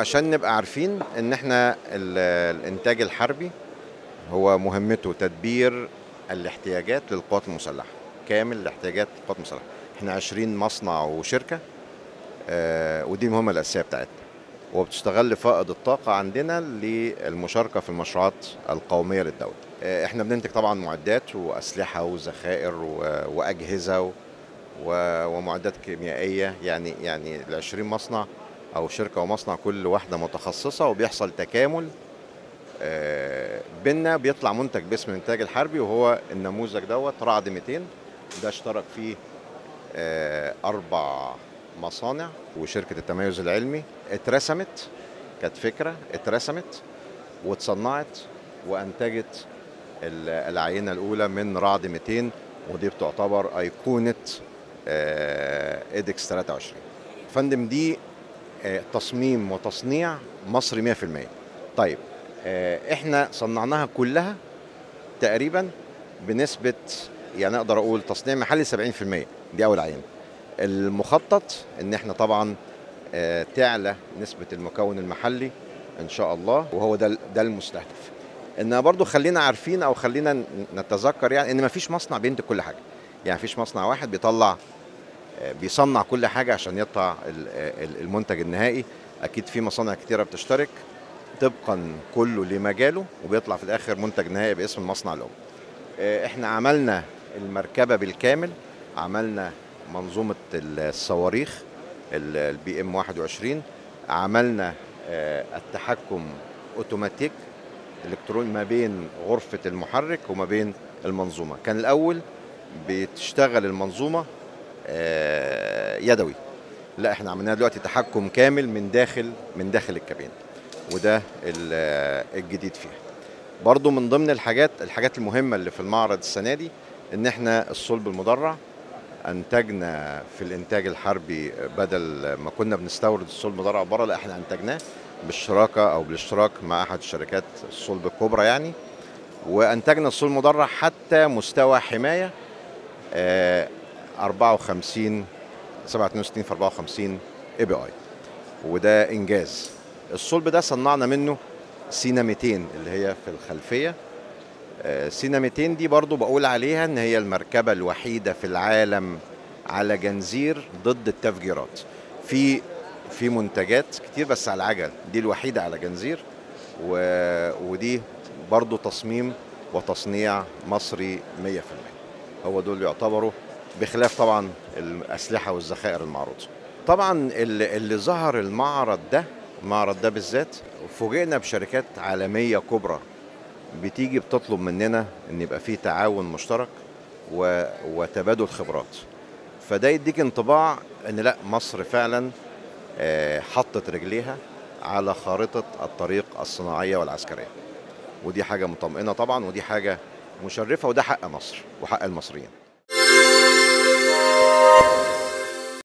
عشان نبقى عارفين ان احنا ال- الانتاج الحربي هو مهمته تدبير الاحتياجات للقوات المسلحه كامل الاحتياجات للقوات المسلحه احنا 20 مصنع وشركه آه، ودي المهمه الاساسيه بتاعتنا وبتستغل فائض الطاقه عندنا للمشاركه في المشروعات القوميه للدوله آه، احنا بننتج طبعا معدات واسلحه وذخائر و- واجهزه و- و- ومعدات كيميائيه يعني يعني ال 20 مصنع او شركه ومصنع كل واحده متخصصه وبيحصل تكامل آه، بينا بيطلع منتج باسم الانتاج الحربي وهو النموذج دوت رعد 200 ده اشترك فيه آه، اربع مصانع وشركه التميز العلمي اترسمت كانت فكره اترسمت واتصنعت وانتجت ال- العينه الاولى من رعد 200 ودي بتعتبر ايقونه آه، ايدكس 23 فندم دي آه، تصميم وتصنيع مصري 100% طيب آه، احنا صنعناها كلها تقريبا بنسبه يعني اقدر اقول تصنيع محلي 70% دي اول عينه المخطط ان احنا طبعا آه، تعلى نسبه المكون المحلي ان شاء الله وهو ده ده المستهدف ان برضو خلينا عارفين او خلينا ن- نتذكر يعني ان مفيش مصنع بينتج كل حاجه يعني مفيش مصنع واحد بيطلع آه، بيصنع كل حاجه عشان يطلع ال- ال- المنتج النهائي اكيد في مصانع كتيره بتشترك طبقا كله لمجاله وبيطلع في الاخر منتج نهائي باسم المصنع الام آه، احنا عملنا المركبه بالكامل عملنا منظومه الصواريخ البي ام 21 عملنا آه، التحكم اوتوماتيك الكتروني ما بين غرفه المحرك وما بين المنظومه كان الاول بتشتغل المنظومه آه، يدوي لا احنا عملناها دلوقتي تحكم كامل من داخل من داخل الكابين وده ال- الجديد فيها برضو من ضمن الحاجات الحاجات المهمة اللي في المعرض السنة دي ان احنا الصلب المدرع انتجنا في الانتاج الحربي بدل ما كنا بنستورد الصلب المدرع بره لا احنا انتجناه بالشراكة او بالاشتراك مع احد الشركات الصلب الكبرى يعني وانتجنا الصلب المدرع حتى مستوى حماية آه، 54 67 في 54 اي بي اي وده انجاز الصلب ده صنعنا منه سينا 200 اللي هي في الخلفيه آه، سينا 200 دي برضو بقول عليها ان هي المركبه الوحيده في العالم على جنزير ضد التفجيرات في في منتجات كتير بس على العجل دي الوحيده على جنزير و... ودي برضو تصميم وتصنيع مصري 100% هو دول يعتبروا بخلاف طبعا الاسلحه والذخائر المعروضه طبعا اللي, اللي ظهر المعرض ده المعرض ده بالذات فوجئنا بشركات عالميه كبرى بتيجي بتطلب مننا ان يبقى في تعاون مشترك و... وتبادل خبرات فده يديك انطباع ان لا مصر فعلا آه، حطت رجليها على خارطه الطريق الصناعيه والعسكريه ودي حاجه مطمئنه طبعا ودي حاجه مشرفه وده حق مصر وحق المصريين